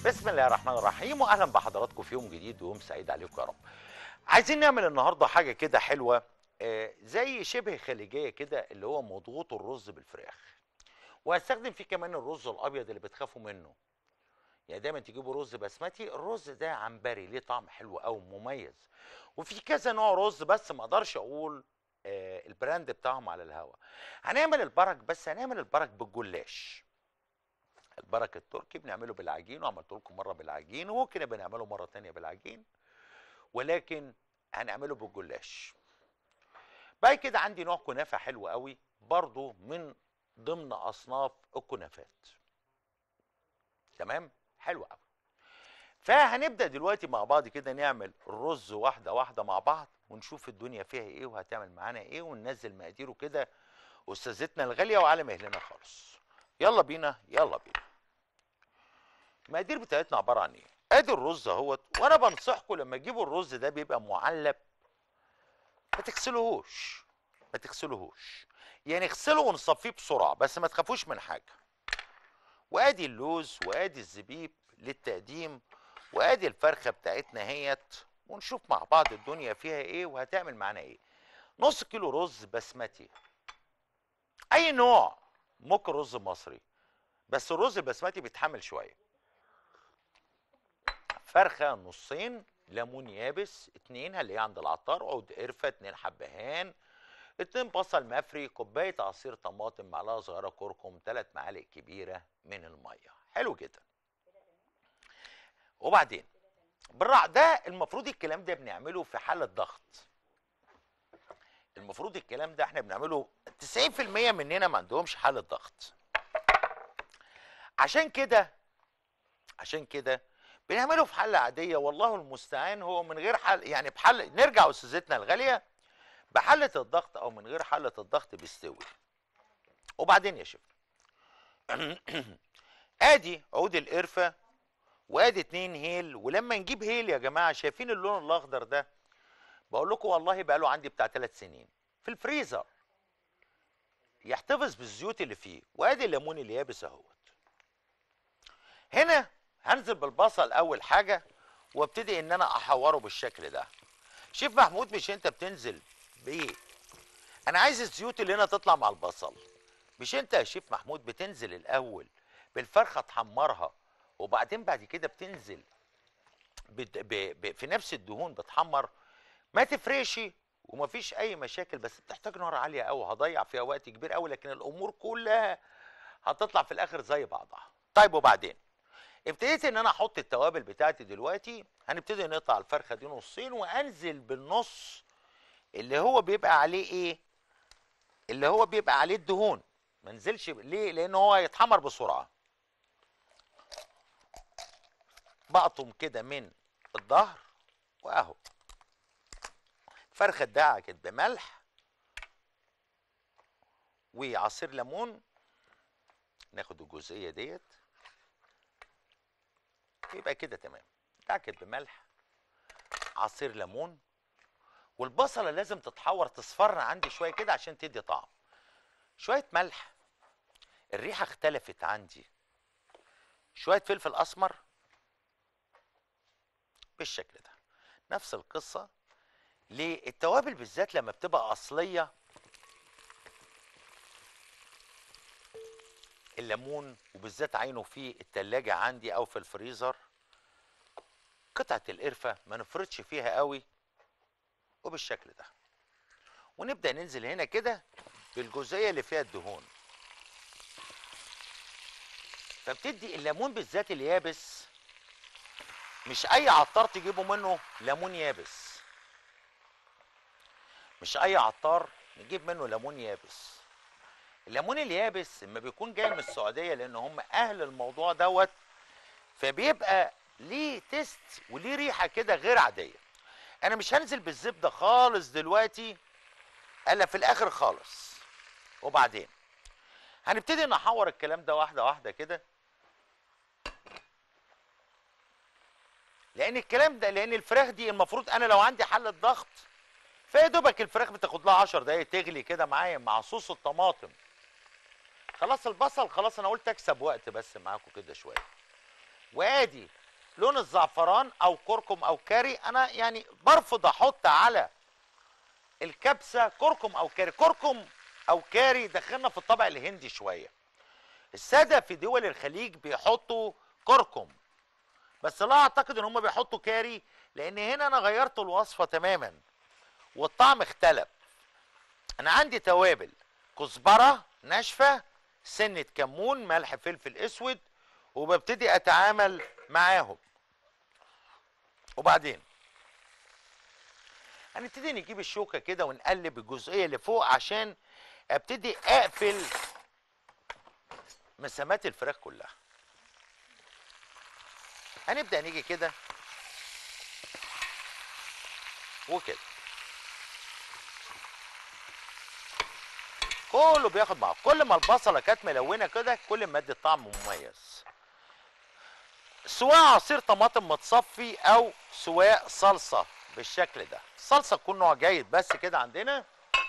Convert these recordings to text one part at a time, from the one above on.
بسم الله الرحمن الرحيم واهلا بحضراتكم في يوم جديد ويوم سعيد عليكم يا رب. عايزين نعمل النهارده حاجه كده حلوه آه، زي شبه خليجيه كده اللي هو مضغوط الرز بالفراخ. وهستخدم فيه كمان الرز الابيض اللي بتخافوا منه. يعني دايما تجيبوا رز بسمتي الرز ده عنبري ليه طعم حلو قوي مميز. وفي كذا نوع رز بس ما اقدرش اقول آه، البراند بتاعهم على الهوا. هنعمل البرك بس هنعمل البرك بالجلاش. البرك التركي بنعمله بالعجين وعملت لكم مره بالعجين وممكن نبقى نعمله مره تانية بالعجين ولكن هنعمله بالجلاش بعد كده عندي نوع كنافه حلو قوي برضو من ضمن اصناف الكنافات تمام حلو قوي فهنبدا دلوقتي مع بعض كده نعمل الرز واحده واحده مع بعض ونشوف الدنيا فيها ايه وهتعمل معانا ايه وننزل مقاديره كده استاذتنا الغاليه وعلى مهلنا خالص يلا بينا يلا بينا المقادير بتاعتنا عباره عن ايه ادي الرز اهوت وانا بنصحكم لما تجيبوا الرز ده بيبقى معلب ما تغسلوهوش ما تغسلوهوش يعني اغسلوا ونصفيه بسرعه بس ما تخافوش من حاجه وادي اللوز وادي الزبيب للتقديم وادي الفرخه بتاعتنا اهيت ونشوف مع بعض الدنيا فيها ايه وهتعمل معانا ايه نص كيلو رز بسمتي اي نوع ممكن رز مصري بس الرز البسمتي بيتحمل شويه فرخه نصين ليمون يابس اتنين هنلاقيه عند العطار عود قرفه اتنين حبهان اتنين بصل مفري كوبايه عصير طماطم معلقه صغيره كركم تلات معالق كبيره من الميه حلو جدا وبعدين بالراحه ده المفروض الكلام ده بنعمله في حاله ضغط المفروض الكلام ده احنا بنعمله 90% مننا ما عندهمش حاله ضغط عشان كده عشان كده بنعمله في حله عاديه والله المستعان هو من غير حل يعني بحل نرجع استاذتنا الغاليه بحله الضغط او من غير حله الضغط بيستوي وبعدين يا شيخ ادي عود القرفه وادي اتنين هيل ولما نجيب هيل يا جماعه شايفين اللون الاخضر ده بقول لكم والله بقى له عندي بتاع ثلاث سنين في الفريزر يحتفظ بالزيوت اللي فيه وادي الليمون اليابس اهوت هنا هنزل بالبصل اول حاجه وابتدي ان انا احوره بالشكل ده شيف محمود مش انت بتنزل بايه انا عايز الزيوت اللي هنا تطلع مع البصل مش انت يا شيف محمود بتنزل الاول بالفرخه تحمرها وبعدين بعد كده بتنزل بت- ب... ب... في نفس الدهون بتحمر ما تفرقش ومفيش اي مشاكل بس بتحتاج نار عاليه قوي هضيع فيها وقت كبير قوي لكن الامور كلها هتطلع في الاخر زي بعضها طيب وبعدين ابتديت ان انا احط التوابل بتاعتي دلوقتي هنبتدي نقطع الفرخه دي نصين وانزل بالنص اللي هو بيبقى عليه ايه اللي هو بيبقى عليه الدهون ما انزلش ليه لان هو هيتحمر بسرعه بقطم كده من الظهر واهو فرخه اتدعكت بملح وعصير ليمون ناخد الجزئيه ديت يبقى كده تمام دعكت بملح عصير ليمون والبصله لازم تتحور تصفر عندي شويه كده عشان تدي طعم شويه ملح الريحه اختلفت عندي شويه فلفل اسمر بالشكل ده نفس القصه للتوابل بالذات لما بتبقى اصليه الليمون وبالذات عينه في التلاجة عندي او في الفريزر قطعة القرفة ما نفرطش فيها قوي وبالشكل ده ونبدأ ننزل هنا كده بالجزئية اللي فيها الدهون فبتدي الليمون بالذات اليابس مش اي عطار تجيبه منه ليمون يابس مش اي عطار نجيب منه ليمون يابس الليمون اليابس لما بيكون جاي من السعوديه لان هم اهل الموضوع دوت فبيبقى ليه تيست وليه ريحه كده غير عاديه انا مش هنزل بالزبده خالص دلوقتي الا في الاخر خالص وبعدين هنبتدي نحور الكلام ده واحده واحده كده لان الكلام ده لان الفراخ دي المفروض انا لو عندي حله ضغط فيا دوبك الفراخ بتاخد لها 10 دقايق تغلي كده معايا مع صوص الطماطم خلاص البصل خلاص انا قلت اكسب وقت بس معاكم كده شويه وادي لون الزعفران او كركم او كاري انا يعني برفض احط على الكبسه كركم او كاري كركم او كاري دخلنا في الطبق الهندي شويه الساده في دول الخليج بيحطوا كركم بس لا اعتقد ان هم بيحطوا كاري لان هنا انا غيرت الوصفه تماما والطعم اختلف انا عندي توابل كزبره ناشفه سنه كمون ملح فلفل اسود وببتدي اتعامل معاهم وبعدين هنبتدي نجيب الشوكه كده ونقلب الجزئيه اللي فوق عشان ابتدي اقفل مسامات الفراخ كلها هنبدا نيجي كده وكده كله بياخد معاه كل ما البصله كانت ملونه كده كل ما ادت طعم مميز سواء عصير طماطم متصفي او سواء صلصه بالشكل ده الصلصه تكون نوع جيد بس كده عندنا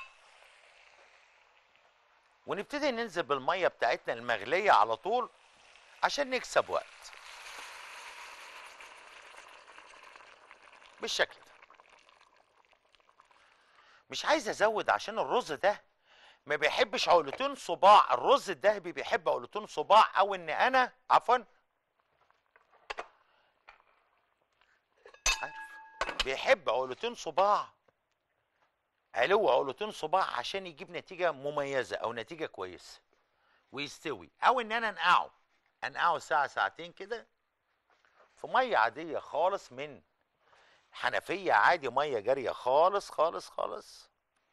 ونبتدي ننزل بالميه بتاعتنا المغليه على طول عشان نكسب وقت بالشكل ده مش عايز ازود عشان الرز ده ما بيحبش عقلتين صباع الرز الذهبي بيحب عقلتين صباع او ان انا عفوا عارف. بيحب عقلتين صباع علو عقلتين صباع عشان يجيب نتيجة مميزة او نتيجة كويسة ويستوي او ان انا انقعه انقعه ساعة ساعتين كده في مية عادية خالص من حنفية عادي مية جارية خالص خالص خالص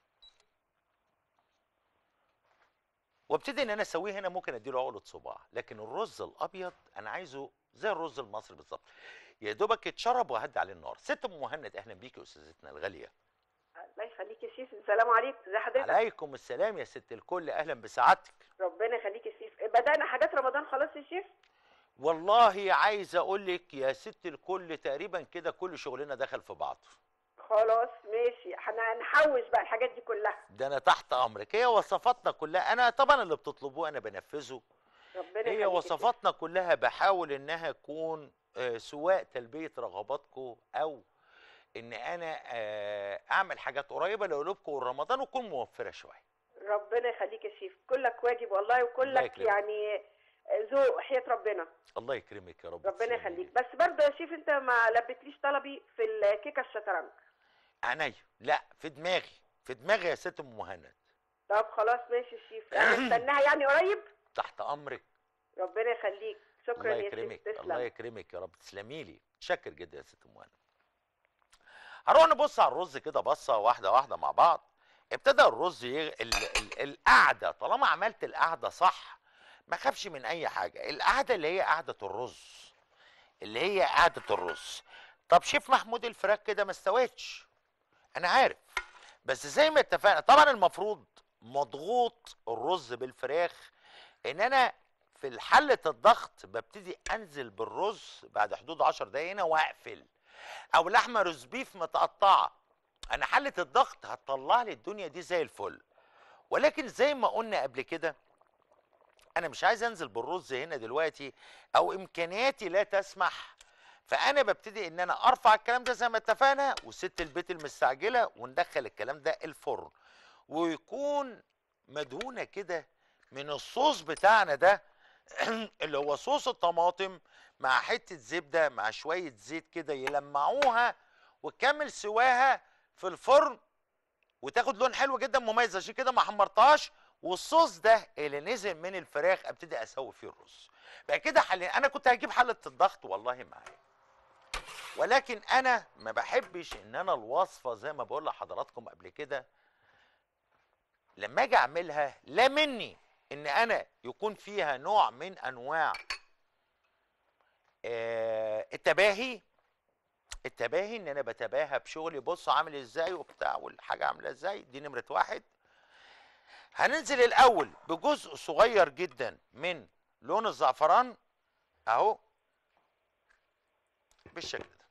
وابتدي ان انا اسويه هنا ممكن اديله عقله صباع لكن الرز الابيض انا عايزه زي الرز المصري بالظبط يا دوبك يتشرب وهدي عليه النار ست ام مهند اهلا بيكي يا استاذتنا الغاليه الله يخليك يا شيف السلام عليكم ازي حضرتك عليكم السلام يا ست الكل اهلا بسعادتك ربنا يخليك يا شيف بدأنا حاجات رمضان خلاص يا شيف والله عايز اقول لك يا ست الكل تقريبا كده كل شغلنا دخل في بعضه خلاص ماشي احنا هنحوش بقى الحاجات دي كلها ده انا تحت امرك هي وصفاتنا كلها انا طبعا اللي بتطلبوه انا بنفذه ربنا هي يخليك يا وصفاتنا كلها بحاول انها تكون آه، سواء تلبيه رغباتكم او ان انا آه، اعمل حاجات قريبه لقلوبكم ورمضان وتكون موفره شويه شيف. ربنا يخليك يا شيف كلك واجب والله الله وكلك يكرمك. يعني ذوق حياة ربنا الله يكرمك يا رب ربنا تسلمي يخليك لي. بس برضه يا شيف انت ما لبتليش طلبي في الكيكه الشطرنج عينيا لا في دماغي في دماغي يا ست ام مهند طب خلاص ماشي يا شيف انا استناها يعني قريب تحت امرك ربنا يخليك شكرا الله يا شيف يكرمك الله تسلم يكرمك يا رب تسلمي لي شكر جدا يا ست ام مهند هنروح نبص على الرز كده بصه واحده واحده مع بعض ابتدى الرز يغ... ال... ال... القعده طالما عملت القعده صح ما خافش من اي حاجه القعده اللي هي قعده الرز اللي هي قعده الرز طب شيف محمود الفراخ كده ما استوتش انا عارف بس زي ما اتفقنا طبعا المفروض مضغوط الرز بالفراخ ان انا في حلة الضغط ببتدي انزل بالرز بعد حدود 10 دقايق هنا واقفل او لحمه روز بيف متقطعه انا حلة الضغط هتطلع لي الدنيا دي زي الفل ولكن زي ما قلنا قبل كده انا مش عايز انزل بالرز هنا دلوقتي او امكانياتي لا تسمح فانا ببتدي ان انا ارفع الكلام ده زي ما اتفقنا وست البيت المستعجله وندخل الكلام ده الفرن ويكون مدهونه كده من الصوص بتاعنا ده اللي هو صوص الطماطم مع حته زبده مع شويه زيت كده يلمعوها وتكمل سواها في الفرن وتاخد لون حلو جدا مميز عشان كده ما حمرتهاش والصوص ده اللي نزل من الفراخ ابتدي اسوي فيه الرز بقى كده حل انا كنت هجيب حله الضغط والله معايا ولكن انا ما بحبش ان انا الوصفه زي ما بقول لحضراتكم قبل كده لما اجي اعملها لا مني ان انا يكون فيها نوع من انواع آه، التباهي التباهي ان انا بتباهى بشغلي بص عامل ازاي وبتاع والحاجه عامله ازاي دي نمره واحد هننزل الاول بجزء صغير جدا من لون الزعفران اهو بالشكل ده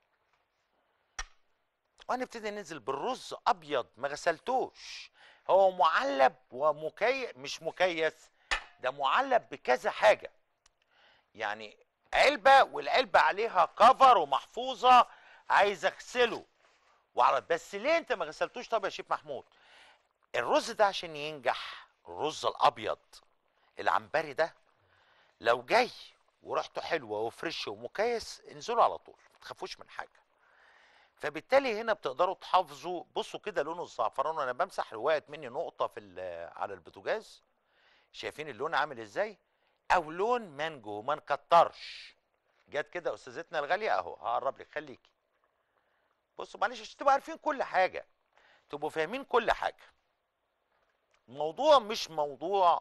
وهنبتدي ننزل بالرز ابيض ما غسلتوش هو معلب ومكيف مش مكيس ده معلب بكذا حاجه يعني علبه والعلبه عليها كفر ومحفوظه عايز اغسله وعلى بس ليه انت ما غسلتوش طب يا شيف محمود الرز ده عشان ينجح الرز الابيض العنبري ده لو جاي وريحته حلوه وفريش ومكيس انزلوا على طول ما تخافوش من حاجه فبالتالي هنا بتقدروا تحافظوا بصوا كده لون الزعفران وانا بمسح وقعت مني نقطه في ال- على البوتاجاز شايفين اللون عامل ازاي او لون مانجو ما نكترش جت كده استاذتنا الغاليه اهو هقرب لك خليكي بصوا معلش عشان تبقوا عارفين كل حاجه تبقوا فاهمين كل حاجه الموضوع مش موضوع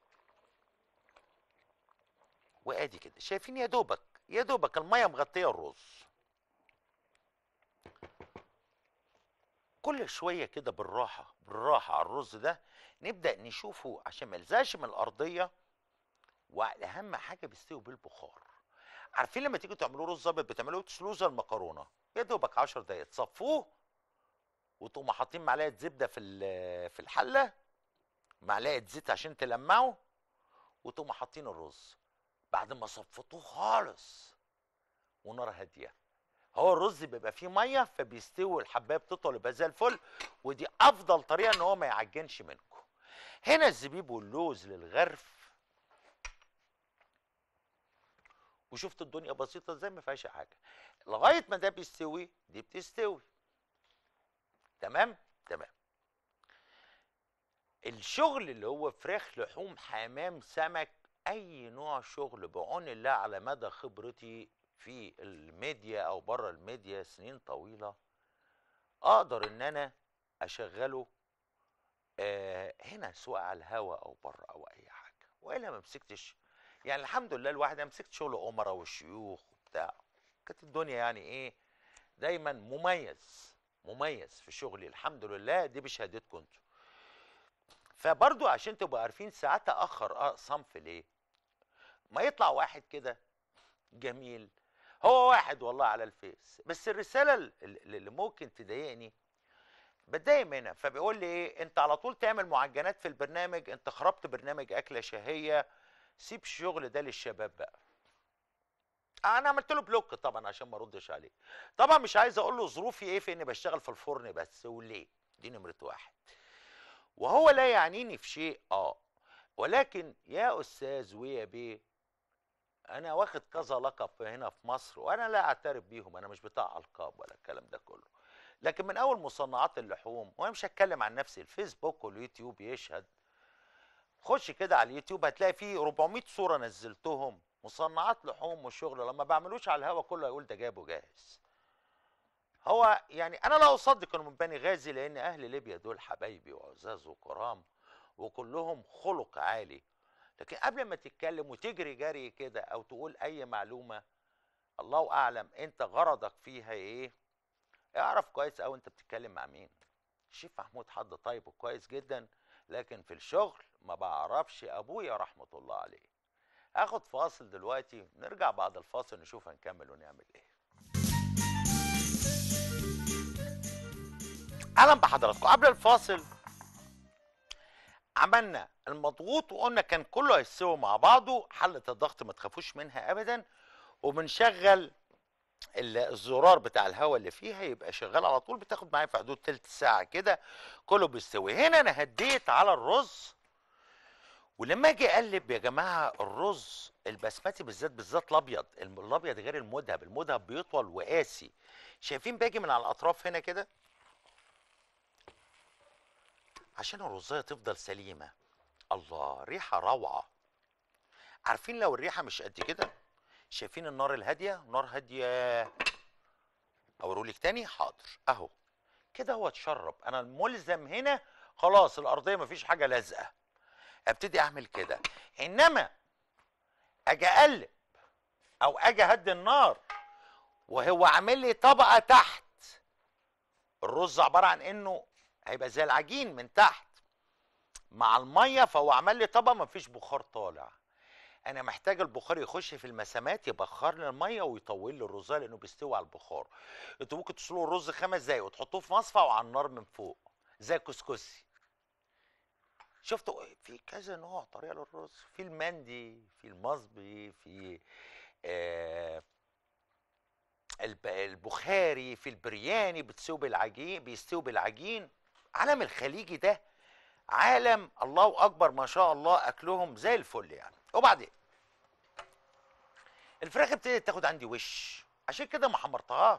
وادي كده شايفين يا دوبك يا دوبك الميه مغطيه الرز كل شويه كده بالراحه بالراحه على الرز ده نبدا نشوفه عشان ما يلزقش من الارضيه واهم حاجه بيستوي بالبخار عارفين لما تيجوا تعملوا رز ابيض بتعملوه تسلوه زي المكرونه يا دوبك 10 دقايق تصفوه وتقوموا حاطين معلقه زبده في ال- في الحله معلقه زيت عشان تلمعوا وتقوموا حاطين الرز بعد ما صفطوه خالص ونار هاديه هو الرز بيبقى فيه ميه فبيستوي الحبايه بتطول يبقى زي الفل ودي افضل طريقه ان هو ما يعجنش منكم هنا الزبيب واللوز للغرف وشفت الدنيا بسيطه ازاي ما فيهاش حاجه لغايه ما ده بيستوي دي بتستوي تمام تمام الشغل اللي هو فراخ لحوم حمام سمك اي نوع شغل بعون الله على مدى خبرتي في الميديا او بره الميديا سنين طويله اقدر ان انا اشغله آه هنا سواء على الهوا او بره او اي حاجه والا ما مسكتش يعني الحمد لله الواحد انا مسكت شغل امراء والشيوخ وبتاع كانت الدنيا يعني ايه دايما مميز مميز في شغلي الحمد لله دي بشهادتكم انتوا فبرضو عشان تبقوا عارفين ساعات اخر اه صنف ليه ما يطلع واحد كده جميل هو واحد والله على الفيس بس الرساله ال- ال- اللي ممكن تضايقني بتضايق منها فبيقول لي ايه انت على طول تعمل معجنات في البرنامج انت خربت برنامج اكله شهيه سيب الشغل ده للشباب بقى انا عملت له بلوك طبعا عشان ما اردش عليه طبعا مش عايز اقول له ظروفي ايه في اني بشتغل في الفرن بس وليه دي نمره واحد وهو لا يعنيني في شيء اه ولكن يا استاذ ويا بيه انا واخد كذا لقب هنا في مصر وانا لا اعترف بيهم انا مش بتاع القاب ولا الكلام ده كله لكن من اول مصنعات اللحوم وانا مش هتكلم عن نفسي الفيسبوك واليوتيوب يشهد خش كده على اليوتيوب هتلاقي فيه 400 صوره نزلتهم مصنعات لحوم والشغل لما بعملوش على الهوا كله هيقول ده جابه جاهز هو يعني انا لا اصدق انه من بني غازي لان اهل ليبيا دول حبايبي وعزاز وكرام وكلهم خلق عالي لكن قبل ما تتكلم وتجري جري كده او تقول اي معلومه الله اعلم انت غرضك فيها ايه اعرف كويس او انت بتتكلم مع مين الشيف محمود حد طيب وكويس جدا لكن في الشغل ما بعرفش ابويا رحمه الله عليه هاخد فاصل دلوقتي نرجع بعد الفاصل نشوف هنكمل ونعمل ايه اهلا بحضراتكم قبل الفاصل عملنا المضغوط وقلنا كان كله هيستوي مع بعضه حلة الضغط ما تخافوش منها ابدا وبنشغل ال- الزرار بتاع الهواء اللي فيها يبقى شغال على طول بتاخد معايا في حدود تلت ساعة كده كله بيستوي هنا انا هديت على الرز ولما اجي اقلب يا جماعه الرز البسمتي بالذات بالذات الابيض الم- الابيض غير المذهب المذهب بيطول وقاسي شايفين باجي من على الاطراف هنا كده عشان الرزايه تفضل سليمه الله ريحه روعه عارفين لو الريحه مش قد كده شايفين النار الهاديه نار هاديه اوريلك تاني حاضر اهو كده هو اتشرب انا الملزم هنا خلاص الارضيه مفيش حاجه لازقه ابتدي اعمل كده انما اجي اقلب او اجي اهدي النار وهو عامل لي طبقه تحت الرز عباره عن انه هيبقى زي العجين من تحت مع الميه فهو عمل لي طبقه مفيش بخار طالع انا محتاج البخار يخش في المسامات يبخر لي الميه ويطول لي الرز لانه بيستوي على البخار انتوا ممكن تسلقوا الرز خمس دقايق وتحطوه في مصفى وعلى النار من فوق زي الكسكسي شفتوا في كذا نوع طريقه للرز في المندي في المصبي في آه، الب- البخاري في البرياني بتسوي بالعجين بيستوي بالعجين عالم الخليجي ده عالم الله اكبر ما شاء الله اكلهم زي الفل يعني وبعدين الفراخ ابتدت تاخد عندي وش عشان كده ما حمرتهاش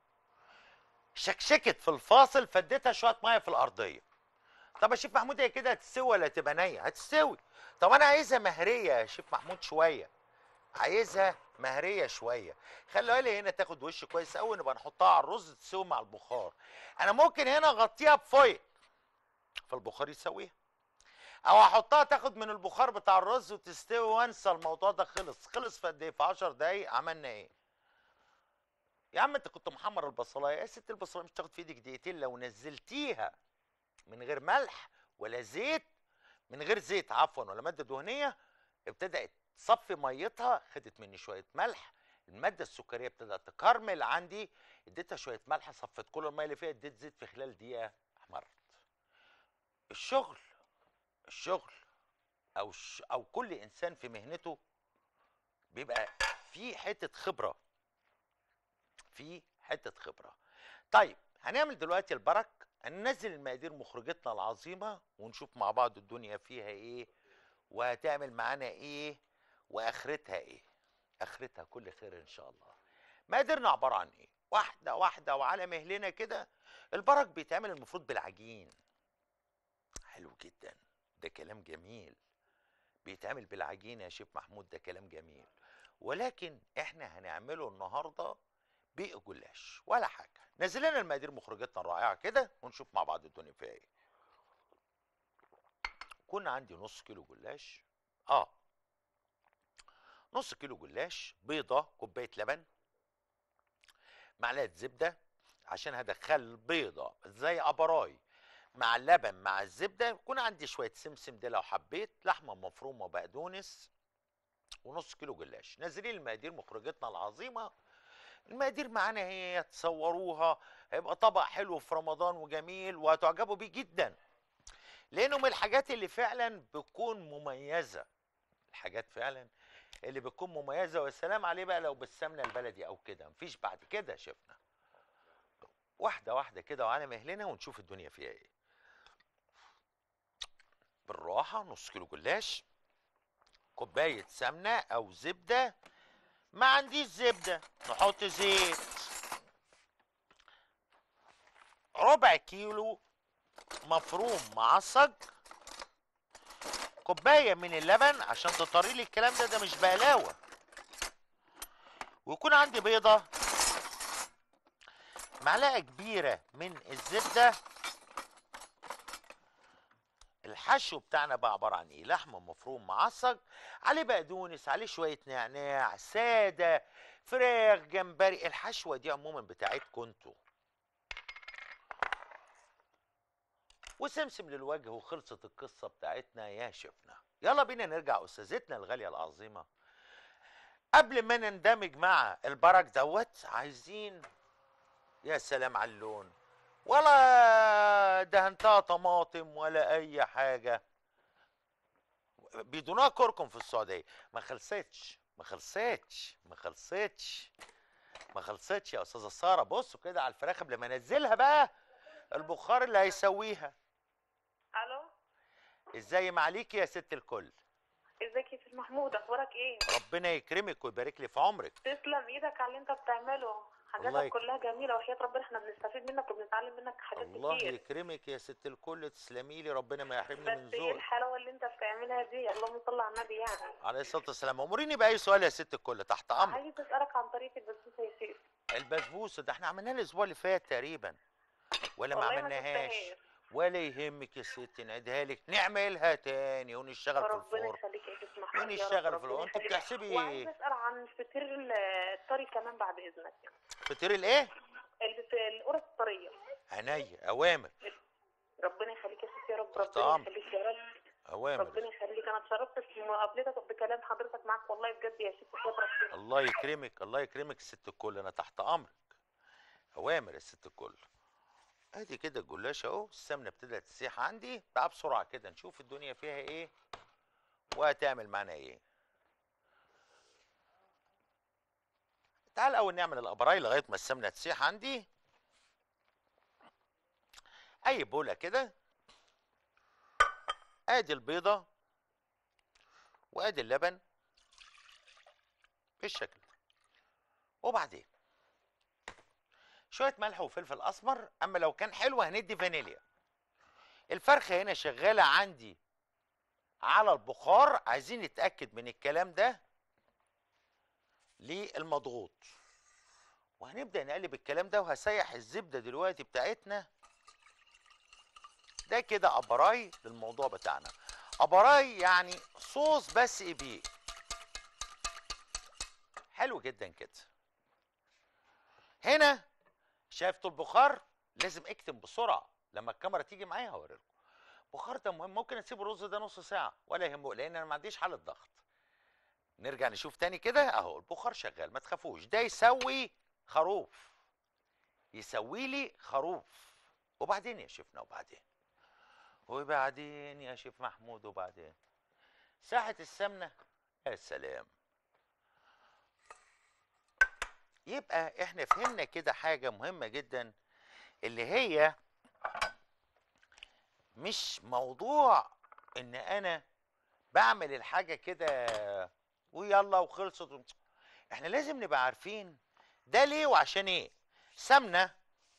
شكشكت في الفاصل فديتها شويه ميه في الارضيه طب يا شيف محمود هي كده هتستوي ولا تبقى نيه هتستوي طب انا عايزها مهريه يا شيف محمود شويه عايزها مهريه شويه خلي بالي هنا تاخد وش كويس قوي نبقى نحطها على الرز تسوي مع البخار انا ممكن هنا اغطيها بفويل فالبخار يسويها او احطها تاخد من البخار بتاع الرز وتستوي وانسى الموضوع ده خلص خلص في قد ايه في 10 دقايق عملنا ايه يا عم انت كنت محمر البصلايه يا ست البصلايه مش تاخد في ايدك دقيقتين لو نزلتيها من غير ملح ولا زيت من غير زيت عفوا ولا ماده دهنيه ابتدات تصفي ميتها خدت مني شويه ملح الماده السكريه ابتدت تكرمل عندي اديتها شويه ملح صفت كل الميه اللي فيها اديت زيت في خلال دقيقه احمرت الشغل الشغل او ش... او كل انسان في مهنته بيبقى في حته خبره في حته خبره طيب هنعمل دلوقتي البرك هننزل المقادير مخرجتنا العظيمه ونشوف مع بعض الدنيا فيها ايه وهتعمل معانا ايه واخرتها ايه اخرتها كل خير ان شاء الله مقاديرنا عباره عن ايه واحده واحده وعلى مهلنا كده البرك بيتعمل المفروض بالعجين حلو جدا ده كلام جميل بيتعمل بالعجين يا شيف محمود ده كلام جميل ولكن احنا هنعمله النهارده بيق جلاش ولا حاجه نزل لنا المقادير مخرجتنا الرائعه كده ونشوف مع بعض الدنيا فيها ايه كنا عندي نص كيلو جلاش اه نص كيلو جلاش بيضه كوبايه لبن معلقه زبده عشان هدخل البيضه زي ابراي مع اللبن مع الزبده يكون عندي شويه سمسم ده لو حبيت لحمه مفرومه بقدونس ونص كيلو جلاش نازلين المقادير مخرجتنا العظيمه المقادير معانا هي تصوروها هيبقى طبق حلو في رمضان وجميل وهتعجبوا بيه جدا لانه من الحاجات اللي فعلا بتكون مميزه الحاجات فعلا اللي بتكون مميزه والسلام عليه بقى لو بالسمنه البلدي او كده مفيش بعد كده شفنا واحده واحده كده وعلى مهلنا ونشوف الدنيا فيها ايه بالراحه نص كيلو جلاش كوبايه سمنه او زبده ما عنديش زبده نحط زيت ربع كيلو مفروم معصج كوبايه من اللبن عشان تطري لي الكلام ده ده مش بقلاوه ويكون عندي بيضه معلقه كبيره من الزبده الحشو بتاعنا بقى عباره عن ايه لحمه مفروم معصج عليه بقدونس عليه شويه نعناع ساده فراخ جمبري الحشوه دي عموما بتاعتكم انتوا وسمسم للوجه وخلصت القصه بتاعتنا يا شفنا يلا بينا نرجع استاذتنا الغاليه العظيمه قبل ما نندمج مع البرك دوت عايزين يا سلام على اللون ولا دهنتها طماطم ولا اي حاجه بيدونها كركم في السعوديه ما خلصتش ما خلصتش ما خلصتش ما خلصتش يا استاذه ساره بصوا كده على الفراخ قبل ما انزلها بقى البخار اللي هيسويها الو ازاي ما عليكي يا ست الكل ازيك يا استاذ محمود اخبارك ايه ربنا يكرمك ويبارك لي في عمرك تسلم ايدك على اللي انت بتعمله الله حاجاتك يك- كلها جميله وحياه ربنا احنا بنستفيد منك وبنتعلم منك حاجات الله كتير يكرمك يا ست الكل تسلمي لي ربنا ما يحرمني من بس ايه ذوقك الحلاوه اللي انت بتعملها دي اللهم صل على النبي يعني عليه الصلاه والسلام اموريني باي سؤال يا ست الكل تحت امرك عايز اسالك عن طريقه البسبوسه يا شيخ البسبوسه ده احنا عملناها الاسبوع اللي فات تقريبا ولا ما والله عملناهاش شفتهاش. ولا يهمك يا ست نعيدها لك نعملها تاني ونشتغل في ربنا الفرن يخليك يا شيخ محمود يا ونشتغل رب، في ربنا الفرن انت يخليك. بتحسبي وعايز اسال عن الفطير ال- الطري كمان بعد اذنك فطير الايه الف- القرص الطريه عينيا اوامر ربنا يخليك يا شيخ يا رب تحت ربنا أمرك. يخليك يا رب اوامر ربنا يخليك انا اتشرفت في مقابلتك بكلام حضرتك معاك والله بجد يا شيخ وحياة ربنا الله يكرمك الله يكرمك يا ست الكل انا تحت امرك اوامر يا ست الكل ادي كده الجلاش اهو السمنه ابتدت تسيح عندي تعال بسرعه كده نشوف الدنيا فيها ايه وهتعمل معانا ايه تعال اول نعمل الابراي لغايه ما السمنه تسيح عندي اي بوله كده ادي البيضه وادي اللبن بالشكل ده وبعدين شويه ملح وفلفل اسمر اما لو كان حلو هندي فانيليا الفرخه هنا شغاله عندي على البخار عايزين نتاكد من الكلام ده للمضغوط وهنبدا نقلب الكلام ده وهسيح الزبده دلوقتي بتاعتنا ده كده ابراي للموضوع بتاعنا ابراي يعني صوص بس ايبيه حلو جدا كده هنا شايفتوا البخار لازم اكتم بسرعه لما الكاميرا تيجي معايا هوريلكم البخار ده مهم ممكن اسيب الرز ده نص ساعه ولا يهمه لان انا ما عنديش حاله ضغط نرجع نشوف تاني كده اهو البخار شغال ما تخافوش ده يسوي خروف يسوي لي خروف وبعدين يا شيفنا وبعدين وبعدين يا شيف محمود وبعدين ساحة السمنة يا سلام يبقى احنا فهمنا كده حاجة مهمة جدا اللي هي مش موضوع ان انا بعمل الحاجة كده ويلا وخلصت احنا لازم نبقى عارفين ده ليه وعشان ايه سمنة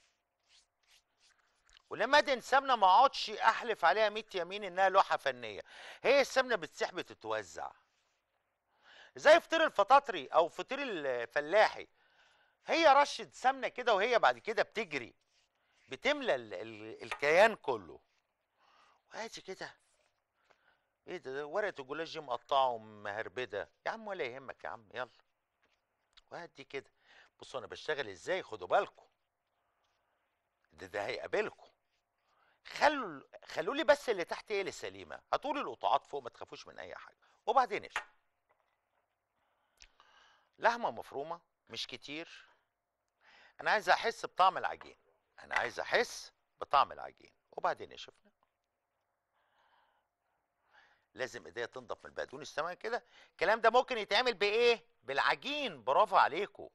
ولما ادهن سمنة ما اقعدش احلف عليها 100 يمين انها لوحة فنية هي السمنة بتسيح بتتوزع زي فطير الفطاطري او فطير الفلاحي هي رشة سمنة كده وهي بعد كده بتجري بتملى ال ال الكيان كله وادي كده ايه ده, ده ورقة الجلاش دي مقطعة ومهربدة يا عم ولا يهمك يا عم يلا وادي كده بصوا انا بشتغل ازاي خدوا بالكم ده ده هيقابلكم خلوا خلوا لي بس اللي تحت هي اللي سليمه هاتوا لي القطاعات فوق ما تخافوش من اي حاجه وبعدين ايش لحمه مفرومه مش كتير انا عايز احس بطعم العجين انا عايز احس بطعم العجين وبعدين يا شفنا لازم ايديا تنضف من البقدونس تمام كده الكلام ده ممكن يتعمل بايه بالعجين برافو عليكم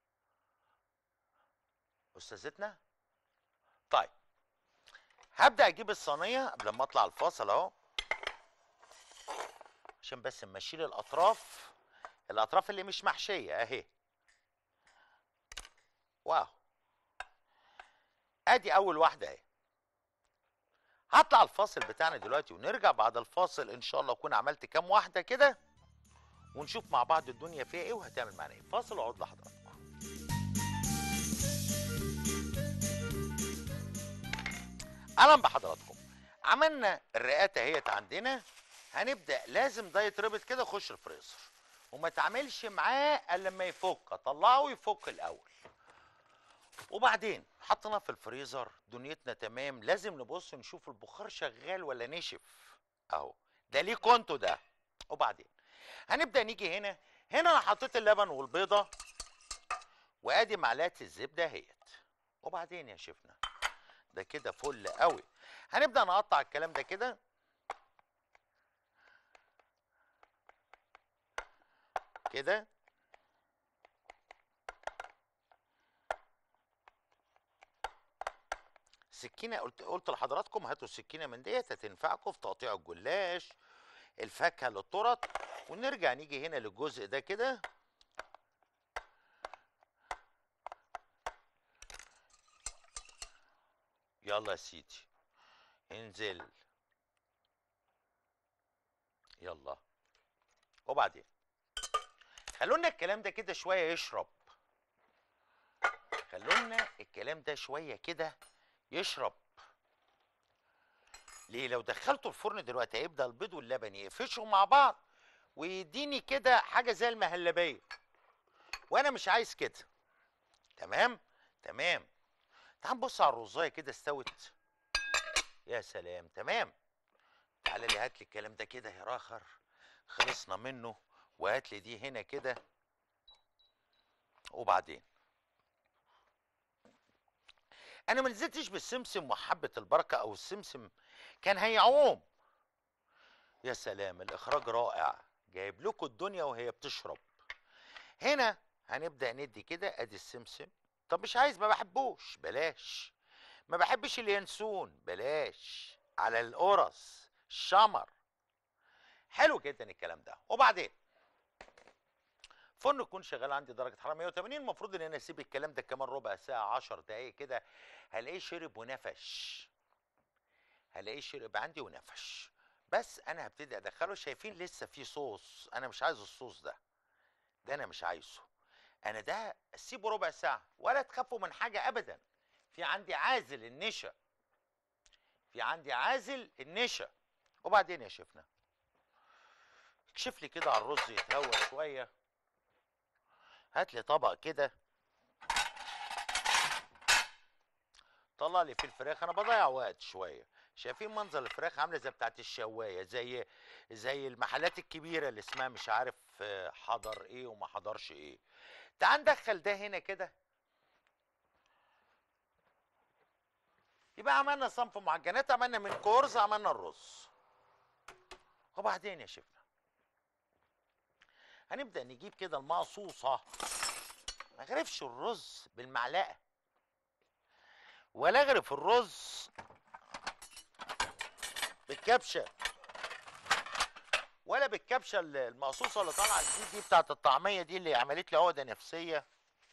استاذتنا طيب هبدا اجيب الصينيه قبل ما اطلع الفاصل اهو عشان بس نمشي لي الاطراف الاطراف اللي مش محشيه اهي واو ادي اول واحده اهي هطلع الفاصل بتاعنا دلوقتي ونرجع بعد الفاصل ان شاء الله اكون عملت كام واحده كده ونشوف مع بعض الدنيا فيها ايه وهتعمل معانا ايه فاصل واعود لحضراتكم اهلا بحضراتكم عملنا الرئات اهيت عندنا هنبدا لازم ده يتربط كده يخش الفريزر وما تعملش معاه الا لما يفك طلعه ويفك الاول وبعدين حطيناه في الفريزر دنيتنا تمام لازم نبص نشوف البخار شغال ولا نشف اهو ده ليه كونتو ده وبعدين هنبدا نيجي هنا هنا انا حطيت اللبن والبيضه وادي معلقه الزبده اهيت وبعدين يا شيفنا ده كده فل قوي هنبدا نقطع الكلام ده كده كده سكينه قلت قلت لحضراتكم هاتوا السكينه من ديت هتنفعكم في تقطيع الجلاش الفاكهه للطرط ونرجع نيجي هنا للجزء ده كده يلا يا سيدي انزل يلا وبعدين خلونا الكلام ده كده شويه يشرب خلونا الكلام ده شويه كده يشرب ليه لو دخلته الفرن دلوقتي هيبدا البيض واللبن يقفشوا مع بعض ويديني كده حاجه زي المهلبيه وانا مش عايز كده تمام تمام تعال نبص على الرزايه كده استوت يا سلام تمام تعالى لي هات لي الكلام ده كده يا راخر خلصنا منه وهات لي دي هنا كده وبعدين انا ما نزلتش بالسمسم وحبه البركه او السمسم كان هيعوم يا سلام الاخراج رائع جايب لكم الدنيا وهي بتشرب هنا هنبدا ندي كده ادي السمسم طب مش عايز ما بحبوش بلاش ما بحبش اليانسون بلاش على القرص الشمر حلو جدا الكلام ده وبعدين فرن يكون شغال عندي درجه حراره 180 المفروض ان انا اسيب الكلام ده كمان ربع ساعه 10 دقائق كده هلاقيه شرب ونفش هلاقيه شرب عندي ونفش بس انا هبتدي ادخله شايفين لسه في صوص انا مش عايز الصوص ده ده انا مش عايزه انا ده اسيبه ربع ساعه ولا تخافوا من حاجه ابدا في عندي عازل النشا في عندي عازل النشا وبعدين يا شيفنا اكشف لي كده على الرز يتهوى شويه هات لي طبق كده طلع لي في الفراخ انا بضيع وقت شويه شايفين منظر الفراخ عامله زي بتاعت الشوايه زي زي المحلات الكبيره اللي اسمها مش عارف آه، حضر ايه وما حضرش ايه تعال ندخل ده هنا كده يبقى عملنا صنف معجنات عملنا من كورز عملنا الرز وبعدين يا شيفنا هنبدا نجيب كده المقصوصه ما اغرفش الرز بالمعلقه ولا اغرف الرز بالكبشه ولا بالكبشه ال- المقصوصه اللي طالعه جديد دي بتاعت الطعميه دي اللي عملت لي عقده نفسيه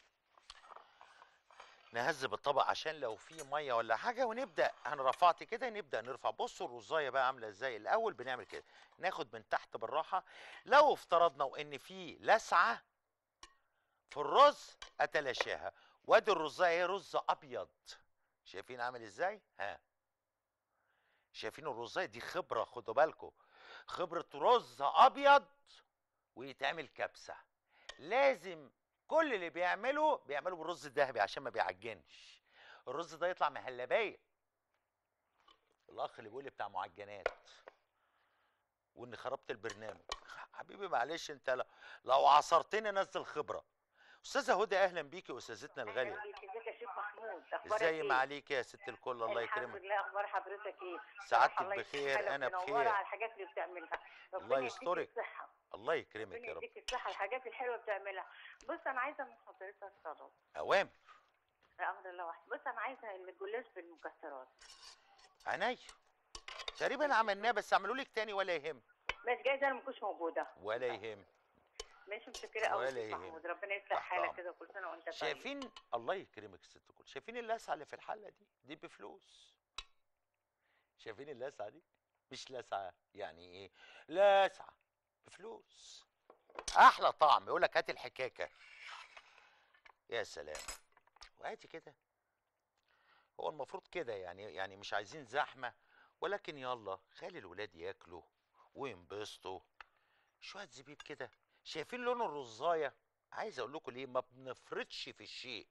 نهذب الطبق عشان لو في ميه ولا حاجه ونبدا انا رفعت كده نبدا نرفع بصوا الرزايه بقى عامله ازاي الاول بنعمل كده ناخد من تحت بالراحه لو افترضنا وان في لسعه في الرز اتلاشاها وادي الرزايه هي رز ابيض شايفين عامل ازاي ها شايفين الرزايه دي خبره خدوا بالكم خبره رز ابيض ويتعمل كبسه لازم كل اللي بيعمله بيعمله بالرز الذهبي عشان ما بيعجنش الرز ده يطلع مهلبيه الاخ اللي بيقول لي بتاع معجنات واني خربت البرنامج حبيبي معلش انت لو, لو عصرتني نزل خبره استاذه هدى اهلا بيكي استاذتنا الغاليه ازيك يا شيخ محمود اخبارك ازاي ايه؟ ما عليك يا ست الكل الله الحمد يكرمك لله اخبار حضرتك ايه سعادتك صراحة الله بخير، يشفيك، أنا منورة بخير. على الحاجات اللي بتعملها الله ربنا يديك يسترك. الصحه الله يكرمك ربنا يا رب يديك الصحه الحاجات الحلوه بتعملها بص انا عايزه من حضرتك طلب اوامر امر الله واحد بص انا عايزه الجلاش بالمكسرات عينيا تقريبا عملناه بس اعملوا لك تاني ولا يهم مش جايزه انا ما كنتش موجوده ولا يهم ماشي متشكره قوي ولا يا شيخ يهمك. محمود ربنا يصلح تحت حالك أمرك. كده كل سنه وانت طيب شايفين الله يكرمك يا ست الكل شايفين اللسعه اللي في الحله دي دي بفلوس شايفين اللسعه دي مش لسعه يعني ايه لسعه بفلوس احلى طعم يقول لك هات الحكاكه يا سلام وهاتي كده هو المفروض كده يعني يعني مش عايزين زحمه ولكن يلا خلي الولاد ياكلوا وينبسطوا شويه زبيب كده شايفين لون الرزايه عايز اقول لكم ليه ما بنفرطش في الشيء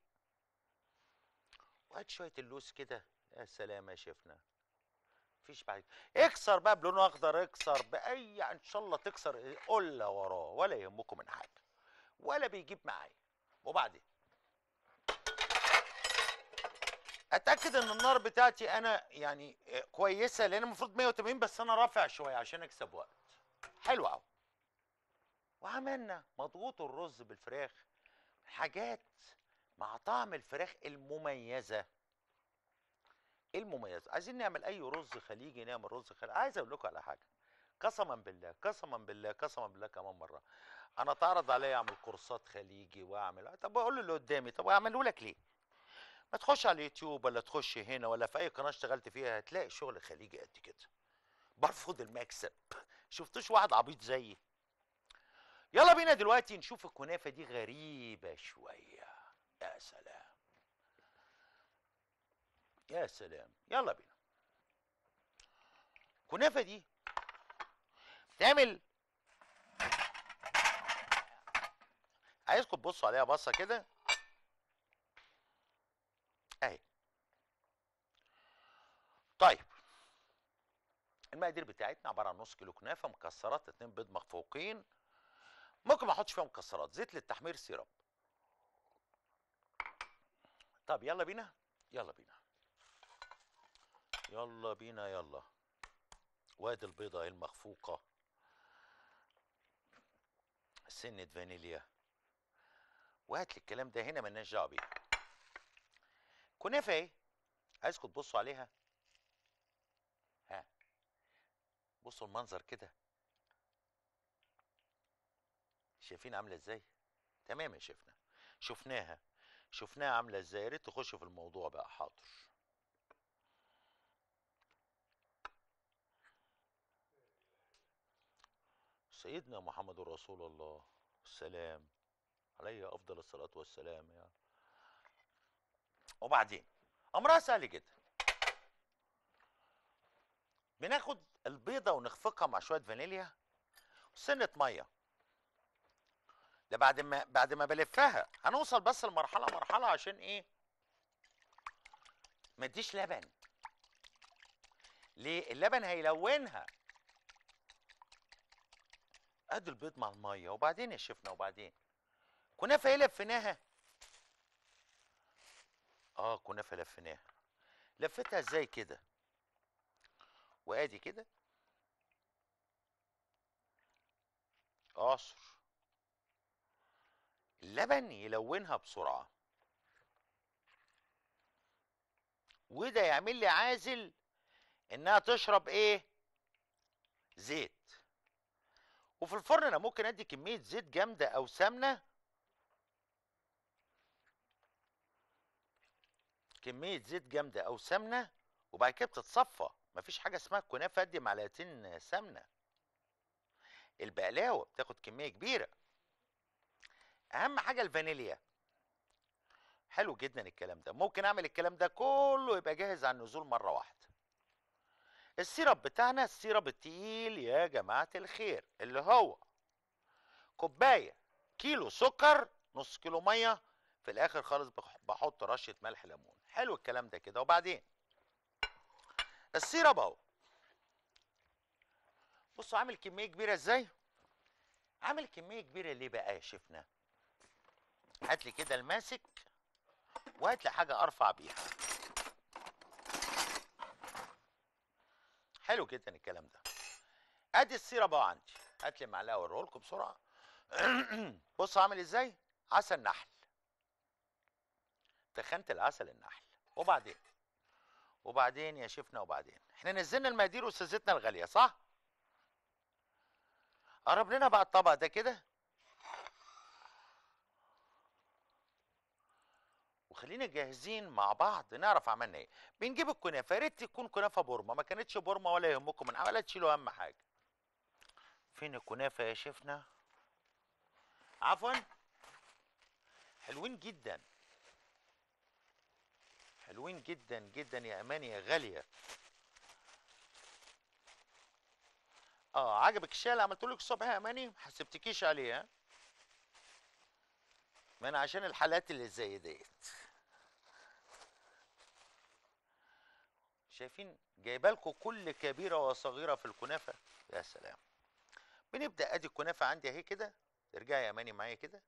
وهات شويه اللوز كده يا سلام يا شيفنا مفيش بعد اكسر بقى بلون اخضر اكسر باي ان شاء الله تكسر قله وراه ولا يهمكم من حاجه ولا بيجيب معايا وبعدين اتاكد ان النار بتاعتي انا يعني آه، كويسه لان المفروض 180 بس انا رافع شويه عشان اكسب وقت حلو قوي وعملنا مضغوط الرز بالفراخ حاجات مع طعم الفراخ المميزه المميزه عايزين نعمل اي رز خليجي نعمل رز خليجي عايز اقول لكم على حاجه قسما بالله قسما بالله قسما بالله كمان مره انا اتعرض عليا اعمل كورسات خليجي واعمل طب اقول اللي قدامي طب اعمله لك ليه ما تخش على اليوتيوب ولا تخش هنا ولا في اي قناه اشتغلت فيها هتلاقي شغل خليجي قد كده برفض المكسب شفتوش واحد عبيط زيي يلا بينا دلوقتي نشوف الكنافه دي غريبه شويه يا سلام يا سلام يلا بينا الكنافه دي تعمل عايزكم تبصوا عليها بصه كده اهي طيب المقادير بتاعتنا عباره عن نص كيلو كنافه مكسرات اتنين بيض مخفوقين ممكن ما احطش فيها مكسرات زيت للتحمير سيرب طب يلا بينا يلا بينا يلا بينا يلا وادي البيضة اهي المخفوقة سنة فانيليا وهات لي الكلام ده هنا مالناش دعوه بيه كنافه ايه عايزكم تبصوا عليها ها بصوا المنظر كده شايفين عامله ازاي تمام يا شفنا شفناها شفناها عامله ازاي يا ريت تخشوا في الموضوع بقى حاضر سيدنا محمد رسول الله السلام عليه افضل الصلاه والسلام يا وبعدين امرها سهل جدا بناخد البيضه ونخفقها مع شويه فانيليا وسنه ميه ده بعد ما بعد ما بلفها هنوصل بس لمرحله مرحله عشان ايه ما اديش لبن ليه اللبن هيلونها ادي البيض مع الميه وبعدين يا شفنا وبعدين كنافه ايه لفيناها اه كنافه لفيناها لفتها ازاي كده وادي كده اعصر اللبن يلونها بسرعه وده يعمل لي عازل انها تشرب ايه زيت وفي الفرن انا ممكن ادي كميه زيت جامده او سمنه كميه زيت جامده او سمنه وبعد كده بتتصفى مفيش حاجه اسمها كنافه ادي معلقتين سمنه البقلاوه بتاخد كميه كبيره اهم حاجه الفانيليا حلو جدا الكلام ده ممكن اعمل الكلام ده كله يبقى جاهز على النزول مره واحده السيرب بتاعنا السيرب التقيل يا جماعه الخير اللي هو كوبايه كيلو سكر نص كيلو ميه في الاخر خالص بح- بحط رشه ملح ليمون حلو الكلام ده كده وبعدين السيرب اهو بصوا عامل كميه كبيره ازاي عامل كميه كبيره ليه بقى يا شفنا هات لي كده الماسك وهات لي حاجه ارفع بيها حلو جدا الكلام ده ادي السيرب اهو عندي هات لي معلقه اوريه لكم بسرعه بص عامل ازاي عسل نحل تخنت العسل النحل وبعدين وبعدين يا شفنا وبعدين احنا نزلنا المقادير استاذتنا الغاليه صح قرب لنا بقى الطبق ده كده وخلينا جاهزين مع بعض نعرف عملنا ايه بنجيب الكنافه يا ريت تكون كنافه بورما ما كانتش بورما ولا يهمكم من ولا تشيلوا اهم حاجه فين الكنافه يا شيفنا عفوا حلوين جدا حلوين جدا جدا يا اماني يا غاليه اه عجبك الشاي اللي عملته لك الصبح يا اماني ما حسبتكيش عليه ها ما انا عشان الحالات اللي زي ديت شايفين جايبه لكم كل كبيره وصغيره في الكنافه يا سلام بنبدا ادي الكنافه عندي اهي كده ارجعي يا اماني معايا كده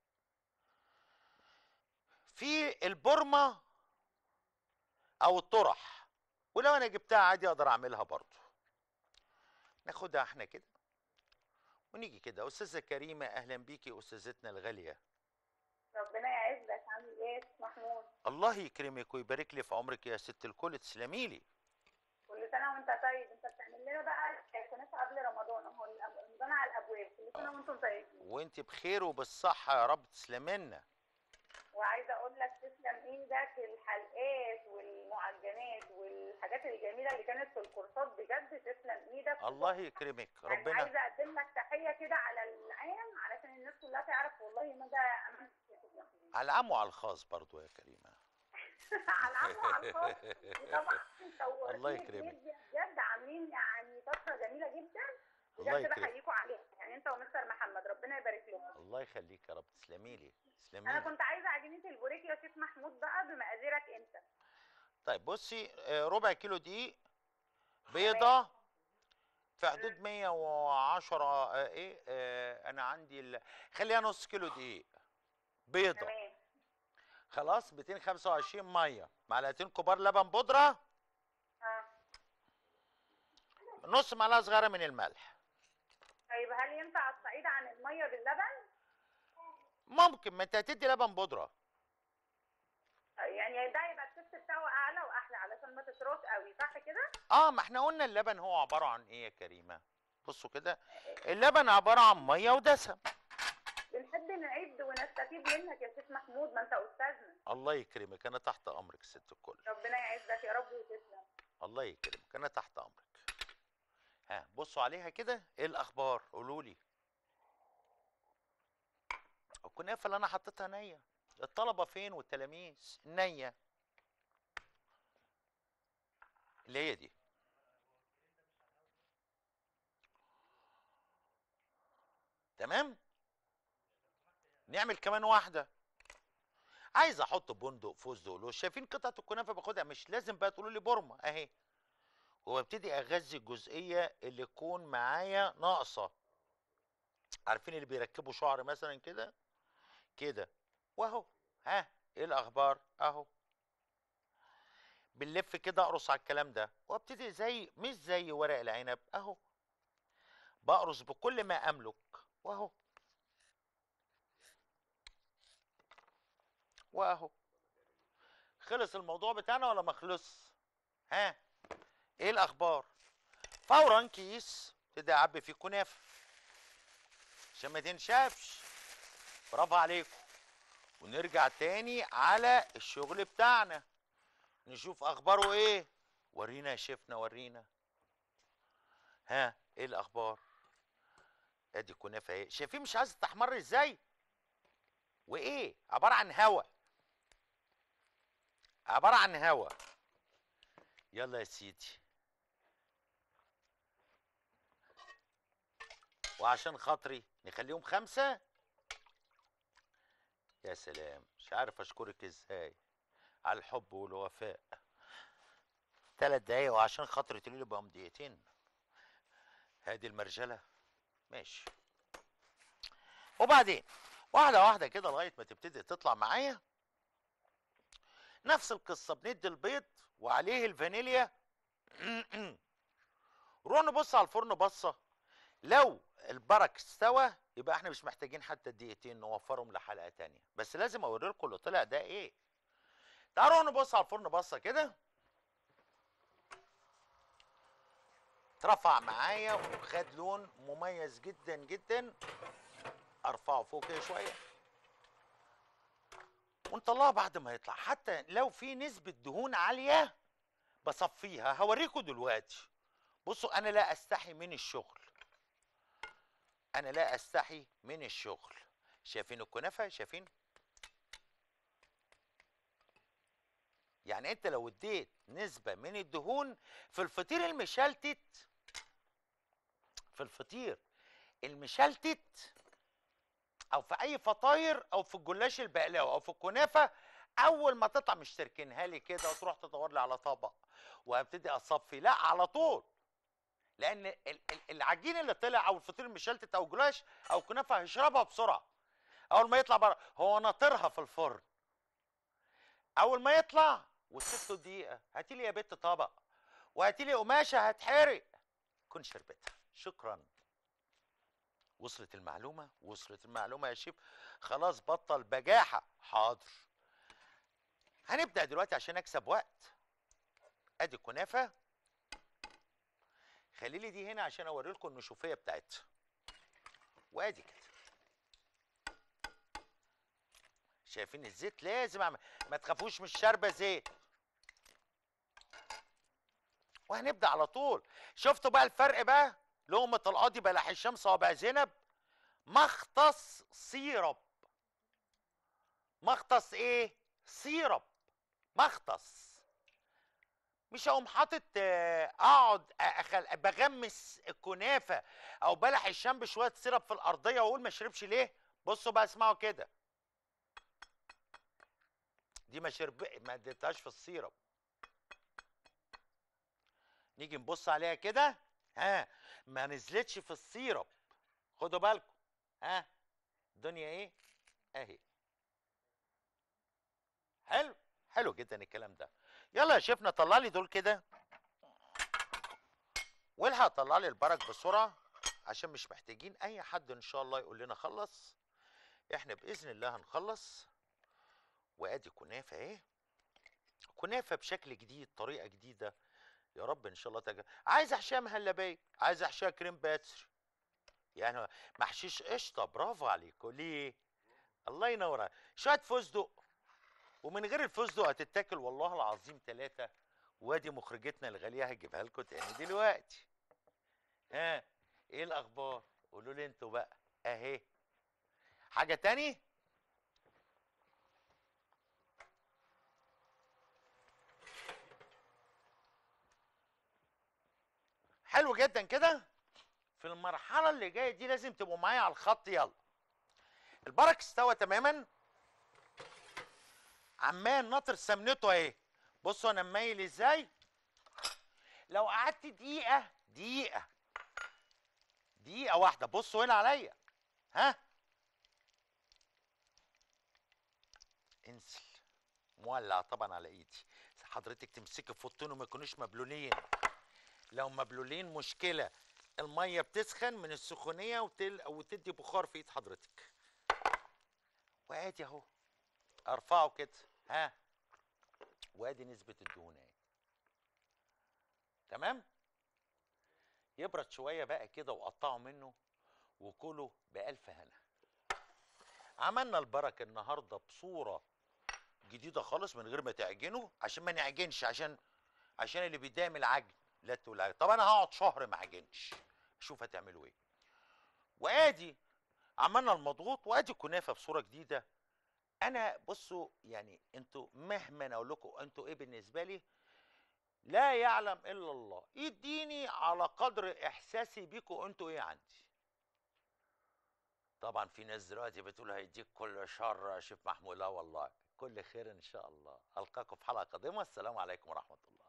في البرمه او الطرح ولو انا جبتها عادي اقدر اعملها برضو ناخدها احنا كده ونيجي كده استاذه كريمه اهلا بيكي استاذتنا الغاليه ربنا يعزك عامل ايه محمود الله يكرمك ويبارك لي في عمرك يا ست الكل تسلمي لي كل سنه وانت طيب انت بتعمل لنا بقى الكنافه قبل رمضان اهو الأب- رمضان على الابواب كل سنه وانتم طيبين وانت بخير وبالصحه يا رب تسلمي لنا وعايزه اقول لك تسلم ايدك الحلقات والمعجنات والحاجات الجميله اللي كانت في الكورسات بجد تسلم ايدك الله يكرمك يعني ربنا عايزه اقدم لك تحيه كده على العام علشان الناس كلها تعرف والله مدى امانتك يا سيدنا محمود. على العام وعلى الخاص برضو يا كريمه على العام وعلى الخاص وطبعا انت الله وأكيد يكرمك. ميديا بجد عاملين يعني فتره جميله جدا الله بجد يكرمك بحييكوا عليها يعني انت ومستر محمد ربنا يبارك لكم الله يخليك يا رب تسلمي لي تسلمي انا لي كنت عايزه عجينه البوريك يا شيخ محمود بقى بمقاديرك انت طيب بصي آه، ربع كيلو دقيق بيضة في حدود 110 آه، ايه آه، انا عندي ال... خليها نص كيلو دقيق بيضة تمام خلاص 225 ميه معلقتين كبار لبن بودرة اه نص معلقة صغيرة من الملح طيب هل ينفع الصعيد عن الميه باللبن ممكن ما انت هتدي لبن بودره يعني ده يبقى التست بتاعه اعلى واحلى علشان ما تطرش قوي صح كده اه ما احنا قلنا اللبن هو عباره عن ايه يا كريمه بصوا كده اللبن عباره عن ميه ودسم بنحب نعد ونستفيد منك يا شيخ محمود ما انت استاذنا الله يكرمك انا تحت امرك ست الكل ربنا يعزك يا رب وتسلم الله يكرمك انا تحت امرك ها بصوا عليها كده ايه الاخبار قولوا لي الكنافه اللي انا حطيتها نيه الطلبه فين والتلاميذ نيه اللي هي دي تمام نعمل كمان واحده عايز احط بندق فستق لوز شايفين قطعه الكنافه باخدها مش لازم بقى تقولوا لي بورمه اهي وابتدي اغذي الجزئيه اللي تكون معايا ناقصه عارفين اللي بيركبوا شعر مثلا كده كده واهو ها ايه الاخبار اهو بنلف كده اقرص على الكلام ده وابتدي زي مش زي ورق العنب اهو بقرص بكل ما املك واهو واهو خلص الموضوع بتاعنا ولا ما خلص ها ايه الاخبار فورا كيس تبدا اعبي فيه كنافه عشان ما تنشفش برافو عليكم ونرجع تاني على الشغل بتاعنا نشوف اخباره ايه ورينا يا شيفنا ورينا ها ايه الاخبار ادي كنافه ايه شايفين مش عايز تحمر ازاي وايه عباره عن هوا عباره عن هوا يلا يا سيدي وعشان خاطري نخليهم خمسة يا سلام مش عارف اشكرك ازاي على الحب والوفاء ثلاث دقايق وعشان خاطري تقولي لي بقى دقيقتين هادي المرجلة ماشي وبعدين واحدة واحدة كده لغاية ما تبتدي تطلع معايا نفس القصة بندي البيض وعليه الفانيليا روح نبص على الفرن بصة لو البرك استوى يبقى احنا مش محتاجين حتى دقيقتين نوفرهم لحلقة تانية بس لازم اوري لكم اللي طلع ده ايه تعالوا نبص على الفرن بصة كده اترفع معايا وخد لون مميز جدا جدا ارفعه فوق كده شويه ونطلعه بعد ما يطلع حتى لو في نسبة دهون عالية بصفيها هوريكم دلوقتي بصوا انا لا استحي من الشغل انا لا استحي من الشغل شايفين الكنافة شايفين يعني انت لو اديت نسبة من الدهون في الفطير المشلتت في الفطير المشلتت او في اي فطاير او في الجلاش البقلاوه او في الكنافه اول ما تطلع مش تركنها لي كده وتروح تدور لي على طبق وابتدي اصفي لا على طول لان ال- ال- العجين اللي طلع او الفطير المشلتت او جلاش او كنافه هيشربها بسرعه اول ما يطلع بره هو ناطرها في الفرن اول ما يطلع وست دقيقه هاتي لي يا بت طبق وهاتي لي قماشه هتحرق كن شربتها شكرا وصلت المعلومة وصلت المعلومة يا شيف خلاص بطل بجاحة حاضر هنبدأ دلوقتي عشان أكسب وقت أدي الكنافة خلي لي دي هنا عشان أوري لكم النشوفية بتاعتها وأدي كده شايفين الزيت لازم أعمل ما تخافوش مش شاربة زيت وهنبدأ على طول شفتوا بقى الفرق بقى لقمة القاضي بلح الشمس وبقى زينب مختص سيرب مختص ايه سيرب مختص مش هقوم حاطط آه، اقعد أخل... بغمس الكنافه او بلح الشام بشويه سيرب في الارضيه واقول ما اشربش ليه بصوا بقى اسمعوا كده دي ما شرب ما اديتهاش في السيرب نيجي نبص عليها كده ها ما نزلتش في السيرب خدوا بالكم ها الدنيا ايه اهي حلو حلو جدا الكلام ده يلا يا شيفنا طلع لي دول كده والحق طلع لي البرك بسرعه عشان مش محتاجين اي حد ان شاء الله يقول لنا خلص احنا باذن الله هنخلص وادي كنافه اهي كنافه بشكل جديد طريقه جديده يا رب ان شاء الله تجا عايز احشيها مهلبيه عايز احشيها كريم باتر يعني محشيش قشطه برافو عليكم ليه الله ينور عليك. شويه فستق ومن غير الفستق هتتاكل والله العظيم ثلاثه وادي مخرجتنا الغاليه هجيبها لكم تاني دلوقتي ها ايه الاخبار قولوا لي انتوا بقى اهي حاجه تاني حلو جدا كده في المرحله اللي جايه دي لازم تبقوا معايا على الخط يلا البرك استوى تماما عمال ناطر سمنته اهي بصوا انا مميل ازاي لو قعدت دقيقه دقيقه دقيقه واحده بصوا هنا عليا ها انزل مولع طبعا على ايدي حضرتك تمسكي فوطين وما يكونوش مبلولين لو مبلولين مشكله الميه بتسخن من السخونيه وتل... وتدي بخار في ايد حضرتك وادي اهو ارفعه كده ها وادي نسبه الدهون اهي تمام يبرد شويه بقى كده وقطعوا منه وكلوا بألف هنا عملنا البركه النهارده بصوره جديده خالص من غير ما تعجنه عشان ما نعجنش عشان عشان اللي بيتضايق من العجن لا تقول عجن. طب انا هقعد شهر ما عجنش اشوف هتعملوا ايه وادي عملنا المضغوط وادي الكنافه بصوره جديده انا بصوا يعني انتوا مهما أنا اقول لكم انتوا ايه بالنسبه لي لا يعلم الا الله يديني على قدر احساسي بيكم انتوا ايه عندي طبعا في ناس دلوقتي بتقول هيديك كل شر يا شيف محمود لا والله كل خير ان شاء الله القاكم في حلقه قادمه السلام عليكم ورحمه الله